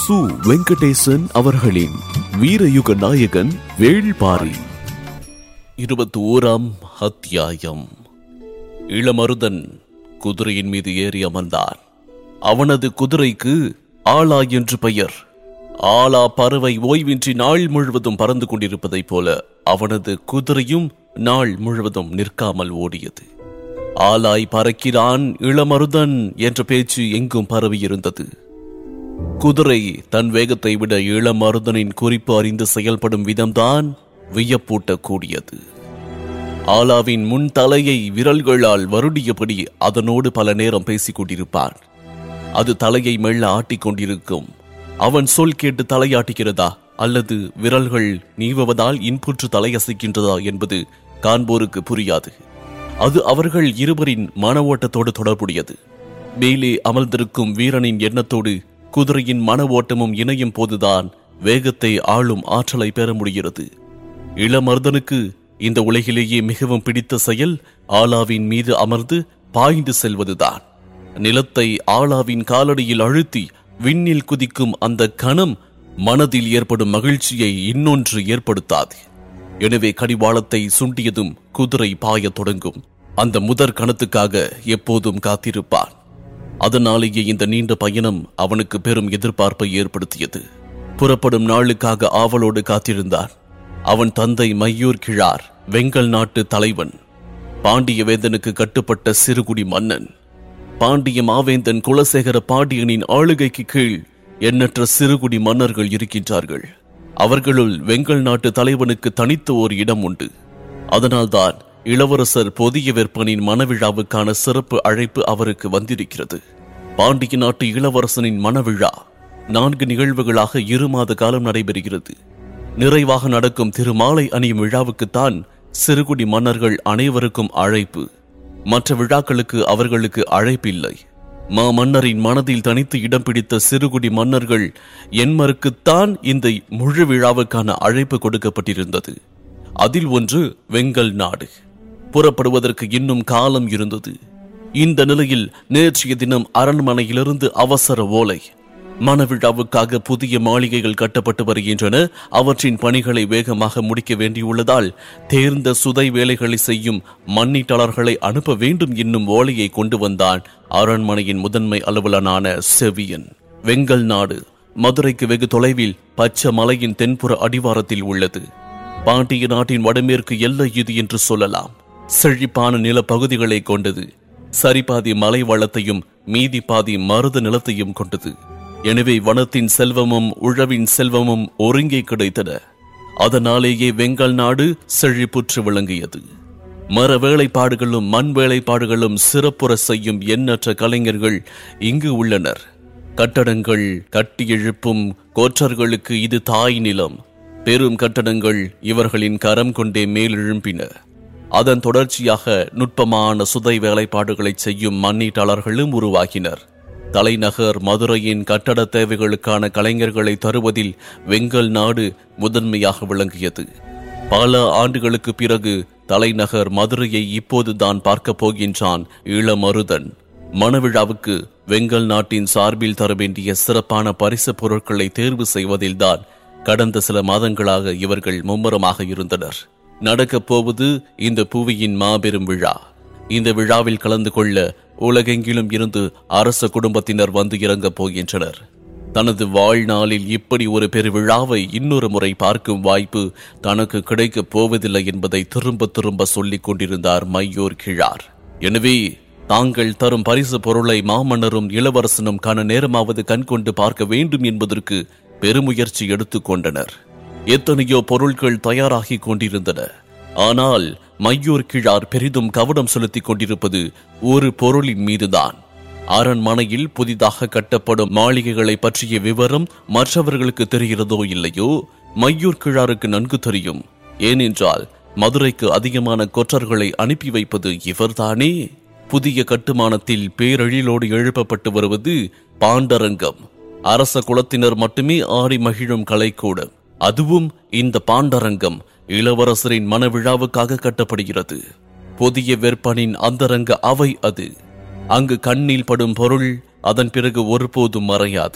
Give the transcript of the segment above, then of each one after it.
சு வெங்கடேசன் அவர்களின் வீரயுக நாயகன் வேள்பாரி இருபத்தி ஓராம் அத்தியாயம் இளமருதன் குதிரையின் மீது ஏறி அமர்ந்தான் அவனது குதிரைக்கு ஆலா என்று பெயர் ஆலா பறவை ஓய்வின்றி நாள் முழுவதும் பறந்து கொண்டிருப்பதைப் போல அவனது குதிரையும் நாள் முழுவதும் நிற்காமல் ஓடியது ஆலாய் பறக்கிறான் இளமருதன் என்ற பேச்சு எங்கும் பரவியிருந்தது குதிரை தன் வேகத்தை விட இளமருதனின் குறிப்பு அறிந்து செயல்படும் விதம்தான் வியப்பூட்டக்கூடியது ஆலாவின் முன் தலையை விரல்களால் வருடியபடி அதனோடு பல நேரம் பேசிக் கொண்டிருப்பான் அது தலையை மெல்ல ஆட்டிக் கொண்டிருக்கும் அவன் சொல் கேட்டு தலையாட்டுகிறதா அல்லது விரல்கள் நீவுவதால் இன்புற்று தலையசைக்கின்றதா என்பது காண்போருக்கு புரியாது அது அவர்கள் இருவரின் மன ஓட்டத்தோடு தொடர்புடையது மேலே அமர்ந்திருக்கும் வீரனின் எண்ணத்தோடு குதிரையின் மன ஓட்டமும் இணையும் போதுதான் வேகத்தை ஆளும் ஆற்றலை பெற முடிகிறது இளமர்தனுக்கு இந்த உலகிலேயே மிகவும் பிடித்த செயல் ஆலாவின் மீது அமர்ந்து பாய்ந்து செல்வதுதான் நிலத்தை ஆலாவின் காலடியில் அழுத்தி விண்ணில் குதிக்கும் அந்த கணம் மனதில் ஏற்படும் மகிழ்ச்சியை இன்னொன்று ஏற்படுத்தாது எனவே கடிவாளத்தை சுண்டியதும் குதிரை பாயத் தொடங்கும் அந்த முதற் கணத்துக்காக எப்போதும் காத்திருப்பான் அதனாலேயே இந்த நீண்ட பயணம் அவனுக்கு பெரும் எதிர்பார்ப்பை ஏற்படுத்தியது புறப்படும் நாளுக்காக ஆவலோடு காத்திருந்தான் அவன் தந்தை மையூர் கிழார் வெங்கல் நாட்டு தலைவன் பாண்டிய வேந்தனுக்கு கட்டுப்பட்ட சிறுகுடி மன்னன் பாண்டிய மாவேந்தன் குலசேகர பாண்டியனின் ஆளுகைக்கு கீழ் எண்ணற்ற சிறுகுடி மன்னர்கள் இருக்கின்றார்கள் அவர்களுள் வெங்கல் நாட்டு தலைவனுக்கு தனித்த ஓர் இடம் உண்டு அதனால்தான் இளவரசர் பொதிய வெப்பனின் மணவிழாவுக்கான சிறப்பு அழைப்பு அவருக்கு வந்திருக்கிறது பாண்டிய நாட்டு இளவரசனின் மணவிழா நான்கு நிகழ்வுகளாக இரு மாத காலம் நடைபெறுகிறது நிறைவாக நடக்கும் திருமாலை அணியும் விழாவுக்குத்தான் சிறுகுடி மன்னர்கள் அனைவருக்கும் அழைப்பு மற்ற விழாக்களுக்கு அவர்களுக்கு அழைப்பில்லை மா மன்னரின் மனதில் தனித்து இடம் பிடித்த சிறுகுடி மன்னர்கள் என்மருக்குத்தான் இந்த முழு விழாவுக்கான அழைப்பு கொடுக்கப்பட்டிருந்தது அதில் ஒன்று வெங்கல் நாடு புறப்படுவதற்கு இன்னும் காலம் இருந்தது இந்த நிலையில் நேற்றைய தினம் அரண்மனையிலிருந்து அவசர ஓலை மணவிழாவுக்காக புதிய மாளிகைகள் கட்டப்பட்டு வருகின்றன அவற்றின் பணிகளை வேகமாக முடிக்க வேண்டியுள்ளதால் தேர்ந்த சுதை வேலைகளை செய்யும் மண்ணீட்டாளர்களை அனுப்ப வேண்டும் என்னும் ஓலையை கொண்டு வந்தான் அரண்மனையின் முதன்மை அலுவலனான செவியன் வெங்கல் நாடு மதுரைக்கு வெகு தொலைவில் பச்சை மலையின் தென்புற அடிவாரத்தில் உள்ளது பாண்டிய நாட்டின் வடமேற்கு எல்லை இது என்று சொல்லலாம் செழிப்பான நிலப்பகுதிகளை கொண்டது சரிபாதி மலை வளத்தையும் மீதி பாதி மருத நிலத்தையும் கொண்டது எனவே வனத்தின் செல்வமும் உழவின் செல்வமும் ஒருங்கே கிடைத்தன அதனாலேயே வெங்கல் நாடு செழிப்புற்று விளங்கியது மர வேலைப்பாடுகளும் மண் வேலைப்பாடுகளும் சிறப்புற செய்யும் எண்ணற்ற கலைஞர்கள் இங்கு உள்ளனர் கட்டடங்கள் கட்டி எழுப்பும் கோற்றர்களுக்கு இது தாய் நிலம் பெரும் கட்டடங்கள் இவர்களின் கரம் கொண்டே மேலெழும்பின அதன் தொடர்ச்சியாக நுட்பமான சுதை வேலைப்பாடுகளை செய்யும் மண்ணீட்டாளர்களும் உருவாகினர் தலைநகர் மதுரையின் கட்டட தேவைகளுக்கான கலைஞர்களை தருவதில் வெங்கல் நாடு முதன்மையாக விளங்கியது பல ஆண்டுகளுக்கு பிறகு தலைநகர் மதுரையை இப்போதுதான் பார்க்கப் போகின்றான் இளமருதன் மணவிழாவுக்கு வெங்கல் நாட்டின் சார்பில் தர வேண்டிய சிறப்பான பரிசு பொருட்களை தேர்வு செய்வதில்தான் கடந்த சில மாதங்களாக இவர்கள் மும்முரமாக இருந்தனர் நடக்கப் போவது இந்த புவியின் மாபெரும் விழா இந்த விழாவில் கலந்து கொள்ள உலகெங்கிலும் இருந்து அரச குடும்பத்தினர் வந்து இறங்கப் போகின்றனர் தனது வாழ்நாளில் இப்படி ஒரு பெருவிழாவை இன்னொரு முறை பார்க்கும் வாய்ப்பு தனக்கு கிடைக்கப் போவதில்லை என்பதை திரும்ப திரும்ப சொல்லிக் கொண்டிருந்தார் மையோர் கிழார் எனவே தாங்கள் தரும் பரிசு பொருளை மாமன்னரும் இளவரசனும் காண நேரமாவது கண்கொண்டு பார்க்க வேண்டும் என்பதற்கு பெருமுயற்சி எடுத்துக்கொண்டனர் எத்தனையோ பொருட்கள் தயாராகிக் கொண்டிருந்தன ஆனால் மையூர் கிழார் பெரிதும் கவனம் செலுத்திக் கொண்டிருப்பது ஒரு பொருளின் மீதுதான் அரண்மனையில் புதிதாக கட்டப்படும் மாளிகைகளை பற்றிய விவரம் மற்றவர்களுக்கு தெரிகிறதோ இல்லையோ மையூர் கிழாருக்கு நன்கு தெரியும் ஏனென்றால் மதுரைக்கு அதிகமான கொற்றர்களை அனுப்பி வைப்பது இவர்தானே புதிய கட்டுமானத்தில் பேரெழிலோடு எழுப்பப்பட்டு வருவது பாண்டரங்கம் அரச குலத்தினர் மட்டுமே ஆடி மகிழும் கலைக்கூடம் அதுவும் இந்த பாண்டரங்கம் இளவரசரின் மனவிழாவுக்காக கட்டப்படுகிறது புதிய வெற்பனின் அந்தரங்க அவை அது அங்கு கண்ணில் படும் பொருள் அதன் பிறகு ஒருபோதும் மறையாது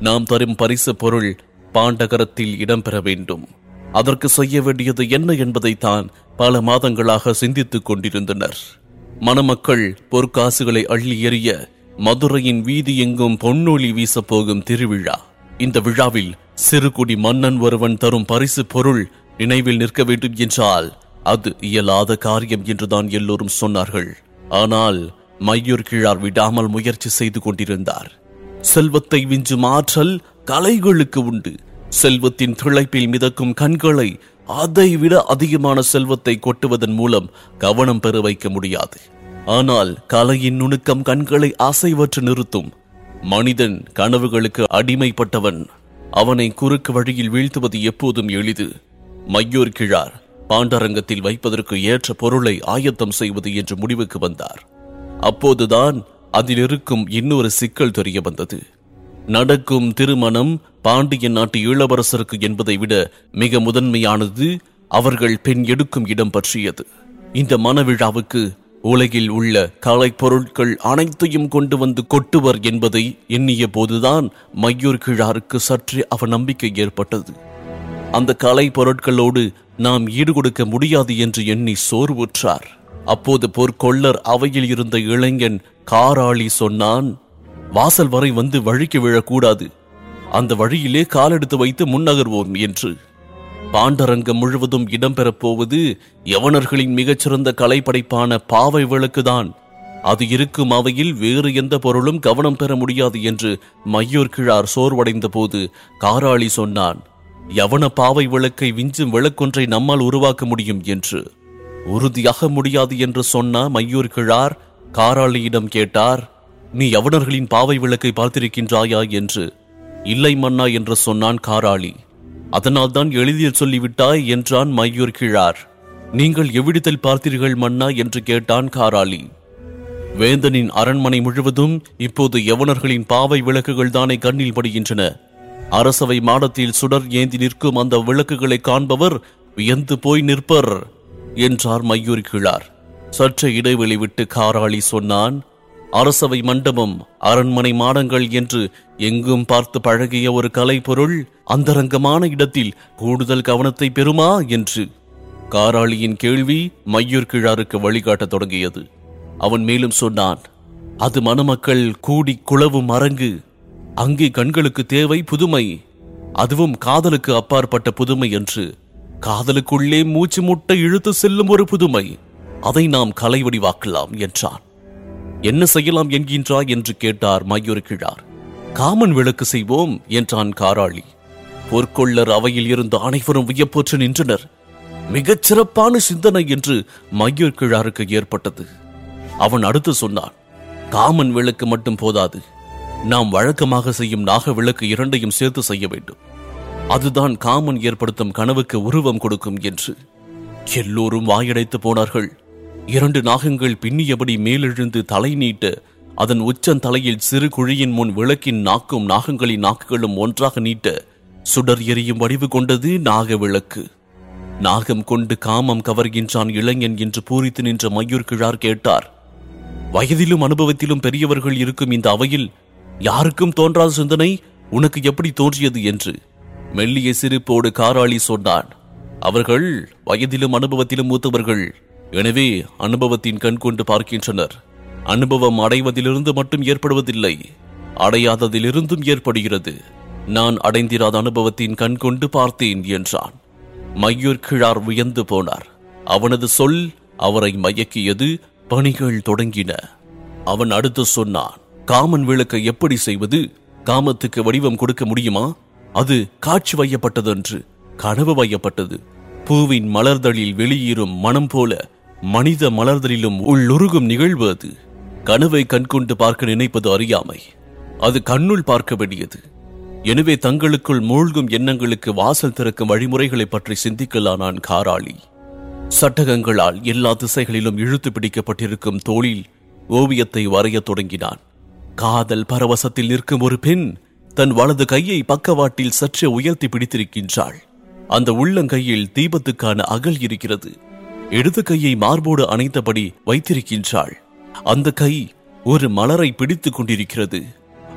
நாம் தரும் பரிசு பொருள் பாண்டகரத்தில் இடம்பெற வேண்டும் அதற்கு செய்ய வேண்டியது என்ன என்பதைத்தான் பல மாதங்களாக சிந்தித்துக் கொண்டிருந்தனர் மணமக்கள் பொற்காசுகளை அள்ளி எறிய மதுரையின் வீதி எங்கும் பொன்னொளி வீசப் போகும் திருவிழா இந்த விழாவில் சிறுகுடி மன்னன் ஒருவன் தரும் பரிசு பொருள் நினைவில் நிற்க வேண்டும் என்றால் அது இயலாத காரியம் என்றுதான் எல்லோரும் சொன்னார்கள் ஆனால் மையூர் கிழார் விடாமல் முயற்சி செய்து கொண்டிருந்தார் செல்வத்தை விஞ்சும் ஆற்றல் கலைகளுக்கு உண்டு செல்வத்தின் திளைப்பில் மிதக்கும் கண்களை அதை விட அதிகமான செல்வத்தை கொட்டுவதன் மூலம் கவனம் பெற வைக்க முடியாது ஆனால் கலையின் நுணுக்கம் கண்களை அசைவற்று நிறுத்தும் மனிதன் கனவுகளுக்கு அடிமைப்பட்டவன் அவனை குறுக்கு வழியில் வீழ்த்துவது எப்போதும் எளிது மையூர் கிழார் பாண்டரங்கத்தில் வைப்பதற்கு ஏற்ற பொருளை ஆயத்தம் செய்வது என்று முடிவுக்கு வந்தார் அப்போதுதான் அதில் இருக்கும் இன்னொரு சிக்கல் தெரிய வந்தது நடக்கும் திருமணம் பாண்டியன் நாட்டு இளவரசருக்கு என்பதை விட மிக முதன்மையானது அவர்கள் பெண் எடுக்கும் இடம் பற்றியது இந்த மணவிழாவுக்கு உலகில் உள்ள கலைப் பொருட்கள் அனைத்தையும் கொண்டு வந்து கொட்டுவர் என்பதை எண்ணிய போதுதான் மையூர் கிழாருக்கு சற்றே அவ நம்பிக்கை ஏற்பட்டது அந்த கலை பொருட்களோடு நாம் ஈடுகொடுக்க முடியாது என்று எண்ணி சோர்வுற்றார் அப்போது பொற்கொள்ளர் அவையில் இருந்த இளைஞன் காராளி சொன்னான் வாசல் வரை வந்து வழிக்கு விழக்கூடாது அந்த வழியிலே காலெடுத்து வைத்து முன்னகர்வோம் என்று பாண்டரங்கம் முழுவதும் இடம்பெறப் போவது யவனர்களின் மிகச்சிறந்த கலைப்படைப்பான பாவை விளக்குதான் அது இருக்கும் அவையில் வேறு எந்த பொருளும் கவனம் பெற முடியாது என்று மையூர் கிழார் சோர்வடைந்த போது காராளி சொன்னான் யவன பாவை விளக்கை விஞ்சும் விளக்கொன்றை நம்மால் உருவாக்க முடியும் என்று உறுதியாக முடியாது என்று சொன்ன மையூர் கிழார் காராளியிடம் கேட்டார் நீ யவனர்களின் பாவை விளக்கை பார்த்திருக்கின்றாயா என்று இல்லை மன்னா என்று சொன்னான் காராளி அதனால்தான் எளிதில் சொல்லிவிட்டாய் என்றான் மையூர் கிழார் நீங்கள் எவ்விடத்தில் பார்த்தீர்கள் மன்னா என்று கேட்டான் காராளி வேந்தனின் அரண்மனை முழுவதும் இப்போது யவனர்களின் பாவை விளக்குகள் தானே கண்ணில் படுகின்றன அரசவை மாடத்தில் சுடர் ஏந்தி நிற்கும் அந்த விளக்குகளை காண்பவர் வியந்து போய் நிற்பர் என்றார் மையூர் கிழார் சற்று இடைவெளி விட்டு காராளி சொன்னான் அரசவை மண்டபம் அரண்மனை மாடங்கள் என்று எங்கும் பார்த்து பழகிய ஒரு கலைப்பொருள் அந்தரங்கமான இடத்தில் கூடுதல் கவனத்தை பெறுமா என்று காராளியின் கேள்வி மையூர் கிழாருக்கு வழிகாட்டத் தொடங்கியது அவன் மேலும் சொன்னான் அது மணமக்கள் கூடி குளவும் அரங்கு அங்கே கண்களுக்கு தேவை புதுமை அதுவும் காதலுக்கு அப்பாற்பட்ட புதுமை என்று காதலுக்குள்ளே மூச்சு முட்டை இழுத்து செல்லும் ஒரு புதுமை அதை நாம் கலை வடிவாக்கலாம் என்றான் என்ன செய்யலாம் என்கின்றாய் என்று கேட்டார் மையூர் கிழார் காமன் விளக்கு செய்வோம் என்றான் காராளி பொற்கொள்ளர் அவையில் இருந்த அனைவரும் வியப்போற்று நின்றனர் மிகச் சிறப்பான சிந்தனை என்று மையூர் கிழாருக்கு ஏற்பட்டது அவன் அடுத்து சொன்னான் காமன் விளக்கு மட்டும் போதாது நாம் வழக்கமாக செய்யும் நாக விளக்கு இரண்டையும் சேர்த்து செய்ய வேண்டும் அதுதான் காமன் ஏற்படுத்தும் கனவுக்கு உருவம் கொடுக்கும் என்று எல்லோரும் வாயடைத்து போனார்கள் இரண்டு நாகங்கள் பின்னியபடி மேலெழுந்து தலை நீட்ட அதன் உச்சந்தலையில் சிறு குழியின் முன் விளக்கின் நாக்கும் நாகங்களின் நாக்குகளும் ஒன்றாக நீட்ட சுடர் எரியும் வடிவு கொண்டது நாக விளக்கு நாகம் கொண்டு காமம் கவர்கின்றான் இளைஞன் என்று பூரித்து நின்ற மையூர் கிழார் கேட்டார் வயதிலும் அனுபவத்திலும் பெரியவர்கள் இருக்கும் இந்த அவையில் யாருக்கும் தோன்றாத சிந்தனை உனக்கு எப்படி தோன்றியது என்று மெல்லிய சிரிப்போடு காராளி சொன்னான் அவர்கள் வயதிலும் அனுபவத்திலும் மூத்தவர்கள் எனவே அனுபவத்தின் கண் கொண்டு பார்க்கின்றனர் அனுபவம் அடைவதிலிருந்து மட்டும் ஏற்படுவதில்லை அடையாததிலிருந்தும் ஏற்படுகிறது நான் அடைந்திராத அனுபவத்தின் கண் கொண்டு பார்த்தேன் என்றான் மையூர் கிழார் வியந்து போனார் அவனது சொல் அவரை மயக்கியது பணிகள் தொடங்கின அவன் அடுத்து சொன்னான் காமன் விளக்கை எப்படி செய்வது காமத்துக்கு வடிவம் கொடுக்க முடியுமா அது காட்சி வையப்பட்டதன்று கனவு வையப்பட்டது பூவின் மலர்தலில் வெளியேறும் மனம் போல மனித மலர்தலிலும் உள்ளுருகும் நிகழ்வு அது கனவை கண்கொண்டு பார்க்க நினைப்பது அறியாமை அது கண்ணுள் பார்க்க வேண்டியது எனவே தங்களுக்குள் மூழ்கும் எண்ணங்களுக்கு வாசல் திறக்கும் வழிமுறைகளை பற்றி சிந்திக்கலானான் காராளி சட்டகங்களால் எல்லா திசைகளிலும் இழுத்து பிடிக்கப்பட்டிருக்கும் தோளில் ஓவியத்தை வரையத் தொடங்கினான் காதல் பரவசத்தில் நிற்கும் ஒரு பெண் தன் வலது கையை பக்கவாட்டில் சற்றே உயர்த்தி பிடித்திருக்கின்றாள் அந்த உள்ளங்கையில் தீபத்துக்கான அகல் இருக்கிறது இடது கையை மார்போடு அணைத்தபடி வைத்திருக்கின்றாள் அந்த கை ஒரு மலரை பிடித்துக் கொண்டிருக்கிறது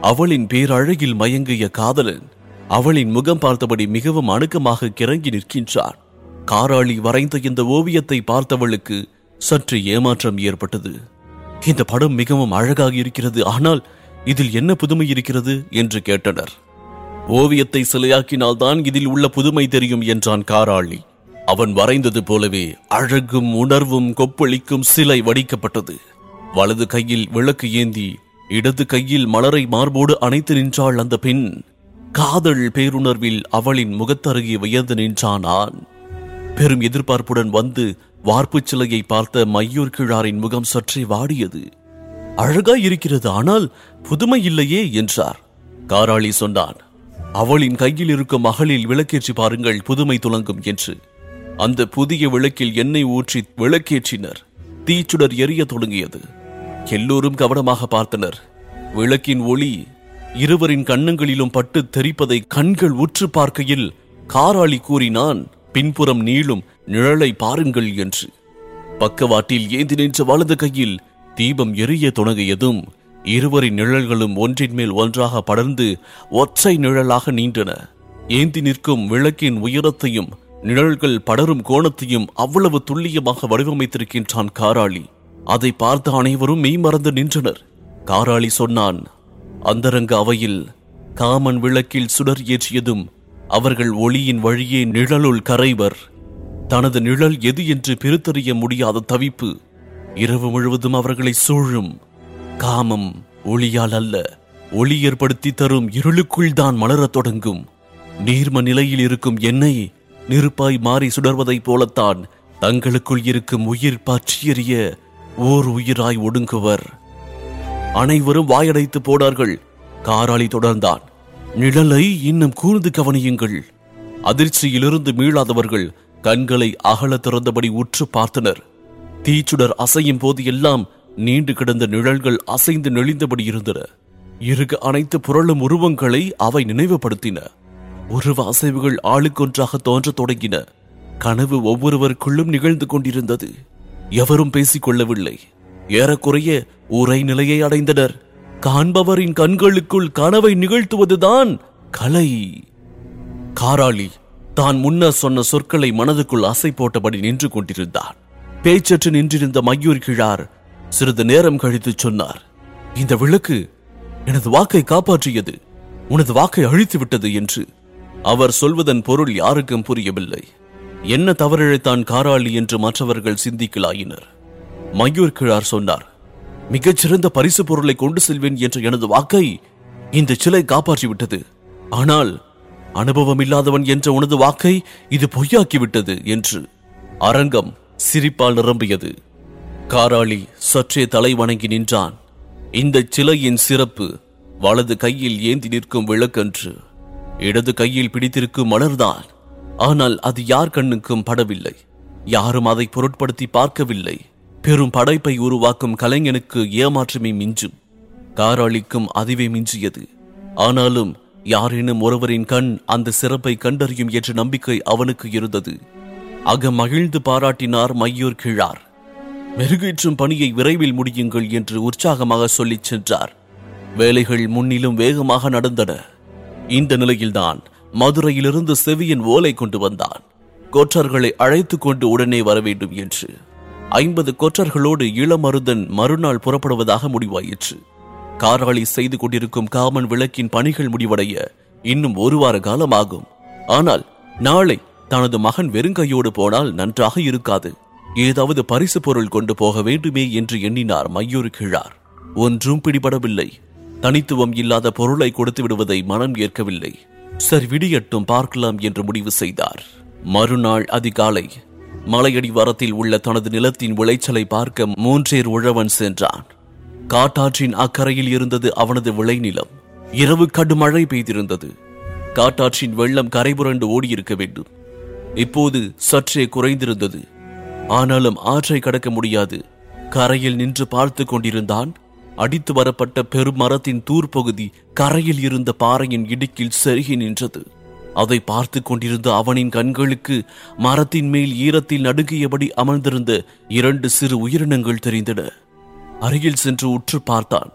அவளின் பேரழகில் மயங்கிய காதலன் அவளின் முகம் பார்த்தபடி மிகவும் அணுக்கமாக கிறங்கி நிற்கின்றான் காராளி வரைந்த இந்த ஓவியத்தை பார்த்தவளுக்கு சற்று ஏமாற்றம் ஏற்பட்டது இந்த படம் மிகவும் அழகாக இருக்கிறது ஆனால் இதில் என்ன புதுமை இருக்கிறது என்று கேட்டனர் ஓவியத்தை சிலையாக்கினால்தான் இதில் உள்ள புதுமை தெரியும் என்றான் காராளி அவன் வரைந்தது போலவே அழகும் உணர்வும் கொப்பளிக்கும் சிலை வடிக்கப்பட்டது வலது கையில் விளக்கு ஏந்தி இடது கையில் மலரை மார்போடு அணைத்து நின்றாள் அந்த பெண் காதல் பேருணர்வில் அவளின் முகத்தருகே வியந்து நின்றான் ஆண் பெரும் எதிர்பார்ப்புடன் வந்து வார்ப்புச் சிலையை பார்த்த மையூர் கிழாரின் முகம் சற்றே வாடியது அழகாய் இருக்கிறது ஆனால் புதுமை இல்லையே என்றார் காராளி சொன்னான் அவளின் கையில் இருக்கும் மகளில் விளக்கேற்றி பாருங்கள் புதுமை துலங்கும் என்று அந்த புதிய விளக்கில் எண்ணெய் ஊற்றி விளக்கேற்றினர் தீச்சுடர் எரிய தொடங்கியது எல்லோரும் கவனமாக பார்த்தனர் விளக்கின் ஒளி இருவரின் கண்ணங்களிலும் பட்டு தெரிப்பதை கண்கள் உற்று பார்க்கையில் காராளி கூறினான் பின்புறம் நீளும் நிழலை பாருங்கள் என்று பக்கவாட்டில் ஏந்தி நின்ற வலது கையில் தீபம் எரிய தொடங்கியதும் இருவரின் நிழல்களும் ஒன்றின் மேல் ஒன்றாக படர்ந்து ஒற்றை நிழலாக நீண்டன ஏந்தி நிற்கும் விளக்கின் உயரத்தையும் நிழல்கள் படரும் கோணத்தையும் அவ்வளவு துல்லியமாக வடிவமைத்திருக்கின்றான் காராளி அதை பார்த்த அனைவரும் மெய்மறந்து நின்றனர் காராளி சொன்னான் அந்தரங்க அவையில் காமன் விளக்கில் சுடர் ஏற்றியதும் அவர்கள் ஒளியின் வழியே நிழலுள் கரைவர் தனது நிழல் எது என்று பிரித்தறிய முடியாத தவிப்பு இரவு முழுவதும் அவர்களை சூழும் காமம் ஒளியால் அல்ல ஒளி ஏற்படுத்தி தரும் இருளுக்குள் தான் மலரத் தொடங்கும் நீர்ம நிலையில் இருக்கும் எண்ணெய் நெருப்பாய் மாறி சுடர்வதைப் போலத்தான் தங்களுக்குள் இருக்கும் உயிர் பற்றியறிய ஓர் உயிராய் ஒடுங்குவர் அனைவரும் வாயடைத்து போனார்கள் காராளி தொடர்ந்தான் நிழலை இன்னும் கூர்ந்து கவனியுங்கள் அதிர்ச்சியிலிருந்து மீளாதவர்கள் கண்களை அகல திறந்தபடி உற்று பார்த்தனர் தீச்சுடர் அசையும் போது எல்லாம் நீண்டு கிடந்த நிழல்கள் அசைந்து நெளிந்தபடி இருந்தன இருக அனைத்து புரளும் உருவங்களை அவை நினைவுபடுத்தின உருவ அசைவுகள் ஆளுக்கொன்றாக தோன்றத் தொடங்கின கனவு ஒவ்வொருவருக்குள்ளும் நிகழ்ந்து கொண்டிருந்தது எவரும் பேசிக் கொள்ளவில்லை ஏறக்குறைய உரை நிலையை அடைந்தனர் காண்பவரின் கண்களுக்குள் கனவை நிகழ்த்துவதுதான் கலை காராளி தான் முன்னர் சொன்ன சொற்களை மனதுக்குள் அசை போட்டபடி நின்று கொண்டிருந்தான் பேச்சற்று நின்றிருந்த மையூர் கிழார் சிறிது நேரம் கழித்து சொன்னார் இந்த விளக்கு எனது வாக்கை காப்பாற்றியது உனது வாக்கை அழித்து விட்டது என்று அவர் சொல்வதன் பொருள் யாருக்கும் புரியவில்லை என்ன தவறிழைத்தான் காராளி என்று மற்றவர்கள் சிந்திக்கலாயினர் மையூர் கிழார் சொன்னார் மிகச்சிறந்த பரிசு பொருளை கொண்டு செல்வேன் என்ற எனது வாக்கை இந்த சிலை காப்பாற்றிவிட்டது ஆனால் அனுபவம் இல்லாதவன் என்ற உனது வாக்கை இது பொய்யாக்கிவிட்டது என்று அரங்கம் சிரிப்பால் நிரம்பியது காராளி சற்றே தலை வணங்கி நின்றான் இந்த சிலையின் சிறப்பு வலது கையில் ஏந்தி நிற்கும் விளக்கன்று இடது கையில் பிடித்திருக்கும் மலர்தான் ஆனால் அது யார் கண்ணுக்கும் படவில்லை யாரும் அதை பொருட்படுத்தி பார்க்கவில்லை பெரும் படைப்பை உருவாக்கும் கலைஞனுக்கு ஏமாற்றமே மிஞ்சும் காராளிக்கும் அதுவே மிஞ்சியது ஆனாலும் யாரேனும் ஒருவரின் கண் அந்த சிறப்பை கண்டறியும் என்ற நம்பிக்கை அவனுக்கு இருந்தது அக மகிழ்ந்து பாராட்டினார் மையூர் கிழார் மெருகேற்றும் பணியை விரைவில் முடியுங்கள் என்று உற்சாகமாக சொல்லிச் சென்றார் வேலைகள் முன்னிலும் வேகமாக நடந்தன இந்த நிலையில்தான் மதுரையிலிருந்து செவியன் ஓலை கொண்டு வந்தான் கொற்றர்களை அழைத்துக் கொண்டு உடனே வர வேண்டும் என்று ஐம்பது கொற்றர்களோடு இளமருதன் மறுநாள் புறப்படுவதாக முடிவாயிற்று காராளி செய்து கொண்டிருக்கும் காமன் விளக்கின் பணிகள் முடிவடைய இன்னும் ஒரு வார காலம் ஆகும் ஆனால் நாளை தனது மகன் வெறுங்கையோடு போனால் நன்றாக இருக்காது ஏதாவது பரிசு பொருள் கொண்டு போக வேண்டுமே என்று எண்ணினார் மையூர் கிழார் ஒன்றும் பிடிபடவில்லை தனித்துவம் இல்லாத பொருளை கொடுத்து விடுவதை மனம் ஏற்கவில்லை சரி விடியட்டும் பார்க்கலாம் என்று முடிவு செய்தார் மறுநாள் அதிகாலை மலையடி வரத்தில் உள்ள தனது நிலத்தின் விளைச்சலை பார்க்க மூன்றேர் உழவன் சென்றான் காட்டாற்றின் அக்கறையில் இருந்தது அவனது விளைநிலம் இரவு கடுமழை பெய்திருந்தது காட்டாற்றின் வெள்ளம் கரைபுரண்டு ஓடியிருக்க வேண்டும் இப்போது சற்றே குறைந்திருந்தது ஆனாலும் ஆற்றை கடக்க முடியாது கரையில் நின்று பார்த்து கொண்டிருந்தான் அடித்து வரப்பட்ட பெருமரத்தின் தூர்ப்பகுதி கரையில் இருந்த பாறையின் இடுக்கில் செருகி நின்றது அதை பார்த்து கொண்டிருந்த அவனின் கண்களுக்கு மரத்தின் மேல் ஈரத்தில் நடுங்கியபடி அமர்ந்திருந்த இரண்டு சிறு உயிரினங்கள் தெரிந்தன அருகில் சென்று உற்று பார்த்தான்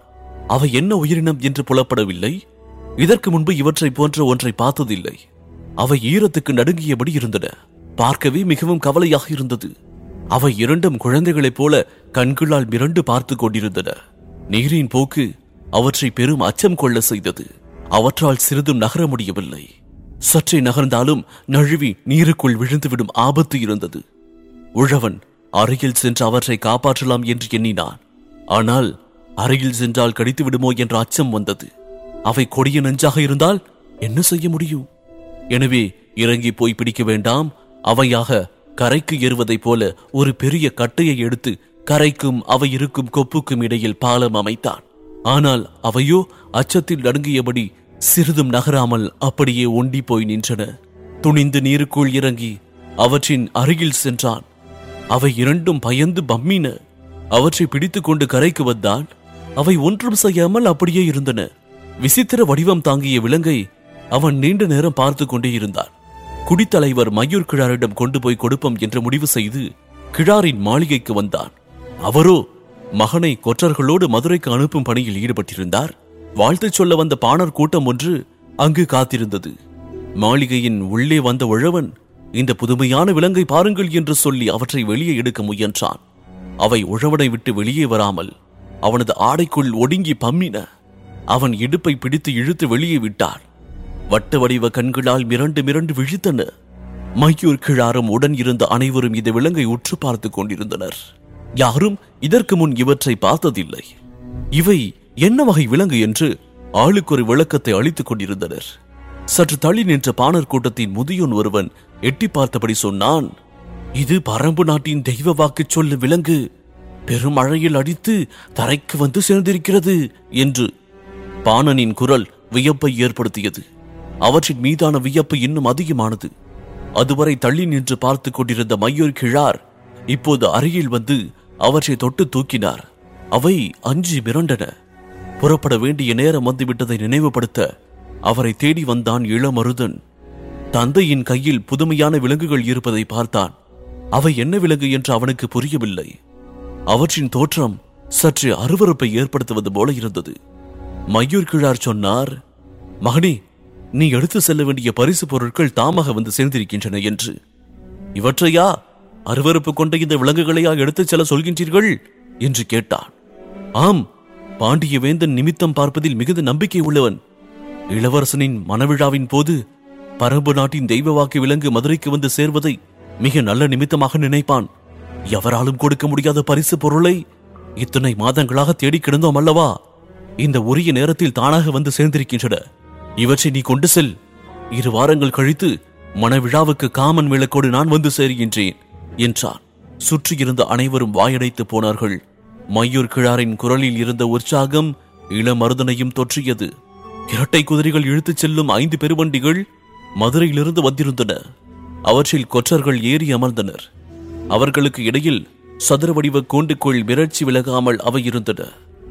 அவை என்ன உயிரினம் என்று புலப்படவில்லை இதற்கு முன்பு இவற்றை போன்ற ஒன்றை பார்த்ததில்லை அவை ஈரத்துக்கு நடுங்கியபடி இருந்தன பார்க்கவே மிகவும் கவலையாக இருந்தது அவை இரண்டும் குழந்தைகளைப் போல கண்களால் மிரண்டு பார்த்து கொண்டிருந்தன நீரின் போக்கு அவற்றை பெரும் அச்சம் கொள்ள செய்தது அவற்றால் சிறிதும் நகர முடியவில்லை சற்றே நகர்ந்தாலும் நழுவி நீருக்குள் விழுந்துவிடும் ஆபத்து இருந்தது உழவன் அருகில் சென்று அவற்றை காப்பாற்றலாம் என்று எண்ணினான் ஆனால் அருகில் சென்றால் கடித்து விடுமோ என்ற அச்சம் வந்தது அவை கொடிய நெஞ்சாக இருந்தால் என்ன செய்ய முடியும் எனவே இறங்கி போய் பிடிக்க வேண்டாம் அவையாக கரைக்கு ஏறுவதைப் போல ஒரு பெரிய கட்டையை எடுத்து கரைக்கும் அவை இருக்கும் கொப்புக்கும் இடையில் பாலம் அமைத்தான் ஆனால் அவையோ அச்சத்தில் நடுங்கியபடி சிறிதும் நகராமல் அப்படியே ஒண்டி போய் நின்றன துணிந்து நீருக்குள் இறங்கி அவற்றின் அருகில் சென்றான் அவை இரண்டும் பயந்து பம்மின அவற்றை பிடித்துக் கொண்டு கரைக்கு வந்தான் அவை ஒன்றும் செய்யாமல் அப்படியே இருந்தன விசித்திர வடிவம் தாங்கிய விலங்கை அவன் நீண்ட நேரம் பார்த்து கொண்டே இருந்தான் குடித்தலைவர் மயூர் கிழாரிடம் கொண்டு போய் கொடுப்போம் என்று முடிவு செய்து கிழாரின் மாளிகைக்கு வந்தான் அவரோ மகனை கொற்றர்களோடு மதுரைக்கு அனுப்பும் பணியில் ஈடுபட்டிருந்தார் வாழ்த்துச் சொல்ல வந்த பாணர் கூட்டம் ஒன்று அங்கு காத்திருந்தது மாளிகையின் உள்ளே வந்த உழவன் இந்த புதுமையான விலங்கை பாருங்கள் என்று சொல்லி அவற்றை வெளியே எடுக்க முயன்றான் அவை உழவனை விட்டு வெளியே வராமல் அவனது ஆடைக்குள் ஒடுங்கி பம்மின அவன் இடுப்பை பிடித்து இழுத்து வெளியே விட்டார் வட்ட வடிவ கண்களால் மிரண்டு மிரண்டு விழித்தன மையூர் கிழாரும் உடன் இருந்த அனைவரும் இந்த விலங்கை உற்று பார்த்துக் கொண்டிருந்தனர் யாரும் இதற்கு முன் இவற்றை பார்த்ததில்லை இவை என்ன வகை விலங்கு என்று ஆளுக்கு ஒரு விளக்கத்தை அளித்துக் கொண்டிருந்தனர் சற்று தள்ளி நின்ற பாணர் கூட்டத்தின் முதியோன் ஒருவன் எட்டி பார்த்தபடி சொன்னான் இது பரம்பு நாட்டின் தெய்வ வாக்கு சொல்லு விலங்கு பெருமழையில் அடித்து தரைக்கு வந்து சேர்ந்திருக்கிறது என்று பாணனின் குரல் வியப்பை ஏற்படுத்தியது அவற்றின் மீதான வியப்பு இன்னும் அதிகமானது அதுவரை தள்ளி நின்று பார்த்துக் கொண்டிருந்த மையூர் கிழார் இப்போது அருகில் வந்து அவற்றை தொட்டு தூக்கினார் அவை அஞ்சி மிரண்டன புறப்பட வேண்டிய நேரம் வந்துவிட்டதை நினைவுபடுத்த அவரை தேடி வந்தான் இளமருதன் தந்தையின் கையில் புதுமையான விலங்குகள் இருப்பதை பார்த்தான் அவை என்ன விலங்கு என்று அவனுக்கு புரியவில்லை அவற்றின் தோற்றம் சற்று அருவருப்பை ஏற்படுத்துவது போல இருந்தது மையூர் கிழார் சொன்னார் மகனே நீ எடுத்து செல்ல வேண்டிய பரிசு பொருட்கள் தாமாக வந்து சேர்ந்திருக்கின்றன என்று இவற்றையா அருவருப்பு கொண்ட இந்த விலங்குகளையா எடுத்துச் செல்ல சொல்கின்றீர்கள் என்று கேட்டான் ஆம் பாண்டிய வேந்தன் நிமித்தம் பார்ப்பதில் மிகுந்த நம்பிக்கை உள்ளவன் இளவரசனின் மணவிழாவின் போது பரம்பு நாட்டின் தெய்வ வாக்கு விலங்கு மதுரைக்கு வந்து சேர்வதை மிக நல்ல நிமித்தமாக நினைப்பான் எவராலும் கொடுக்க முடியாத பரிசு பொருளை இத்தனை மாதங்களாக தேடி கிடந்தோம் அல்லவா இந்த உரிய நேரத்தில் தானாக வந்து சேர்ந்திருக்கின்றன இவற்றை நீ கொண்டு செல் இரு வாரங்கள் கழித்து மணவிழாவுக்கு காமன் விளக்கோடு நான் வந்து சேருகின்றேன் என்றான் சுற்றியிருந்த அனைவரும் வாயடைத்து போனார்கள் மையூர் கிழாரின் குரலில் இருந்த உற்சாகம் இளமருதனையும் தொற்றியது இரட்டை குதிரைகள் இழுத்துச் செல்லும் ஐந்து பெருவண்டிகள் மதுரையிலிருந்து வந்திருந்தன அவற்றில் கொற்றர்கள் ஏறி அமர்ந்தனர் அவர்களுக்கு இடையில் சதுர வடிவ கூண்டுக்குள் மிரட்சி விலகாமல் அவை இருந்தன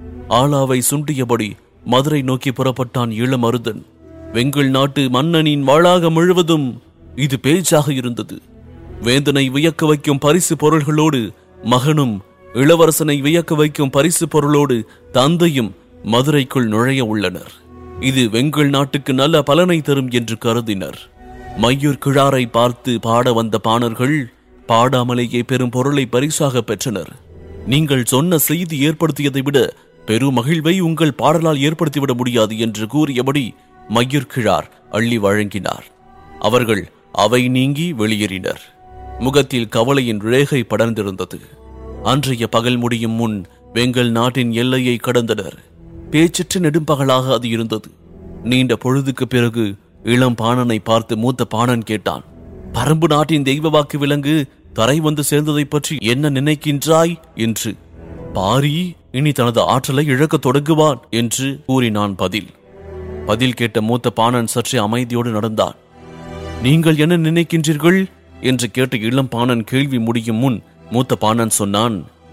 ஆளாவை சுண்டியபடி மதுரை நோக்கி புறப்பட்டான் இளமருதன் வெங்கல் நாட்டு மன்னனின் வாளாக முழுவதும் இது பேச்சாக இருந்தது வேந்தனை வியக்க வைக்கும் பரிசு பொருள்களோடு மகனும் இளவரசனை வியக்க வைக்கும் பரிசு பொருளோடு தந்தையும் மதுரைக்குள் நுழைய உள்ளனர் இது வெங்கல் நாட்டுக்கு நல்ல பலனை தரும் என்று கருதினர் மையூர் கிழாரை பார்த்து பாட வந்த பாணர்கள் பாடாமலேயே பெரும் பொருளை பரிசாக பெற்றனர் நீங்கள் சொன்ன செய்தி ஏற்படுத்தியதை விட பெரும் மகிழ்வை உங்கள் பாடலால் ஏற்படுத்திவிட முடியாது என்று கூறியபடி மையூர் கிழார் அள்ளி வழங்கினார் அவர்கள் அவை நீங்கி வெளியேறினர் முகத்தில் கவலையின் ரேகை படர்ந்திருந்தது அன்றைய பகல் முடியும் முன் வெங்கல் நாட்டின் எல்லையை கடந்தனர் பேச்சற்ற நெடும்பகலாக அது இருந்தது நீண்ட பொழுதுக்கு பிறகு இளம் பாணனை பார்த்து மூத்த பாணன் கேட்டான் பரம்பு நாட்டின் தெய்வ வாக்கு விலங்கு தரை வந்து சேர்ந்ததை பற்றி என்ன நினைக்கின்றாய் என்று பாரி இனி தனது ஆற்றலை இழக்கத் தொடங்குவான் என்று கூறினான் பதில் பதில் கேட்ட மூத்த பாணன் சற்றே அமைதியோடு நடந்தான் நீங்கள் என்ன நினைக்கின்றீர்கள் என்று கேட்ட இளம் பாணன் கேள்வி முடியும் முன் மூத்த பாணன் சொன்னான்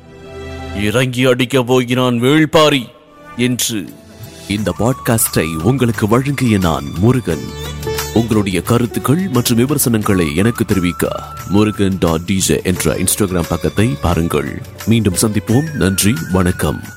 இறங்கி அடிக்கப் போகிறான் வேள்பாரி என்று இந்த பாட்காஸ்டை உங்களுக்கு வழங்கிய நான் முருகன் உங்களுடைய கருத்துக்கள் மற்றும் விமர்சனங்களை எனக்கு தெரிவிக்க முருகன் டாட் டிஜே என்ற இன்ஸ்டாகிராம் பக்கத்தை பாருங்கள் மீண்டும் சந்திப்போம் நன்றி வணக்கம்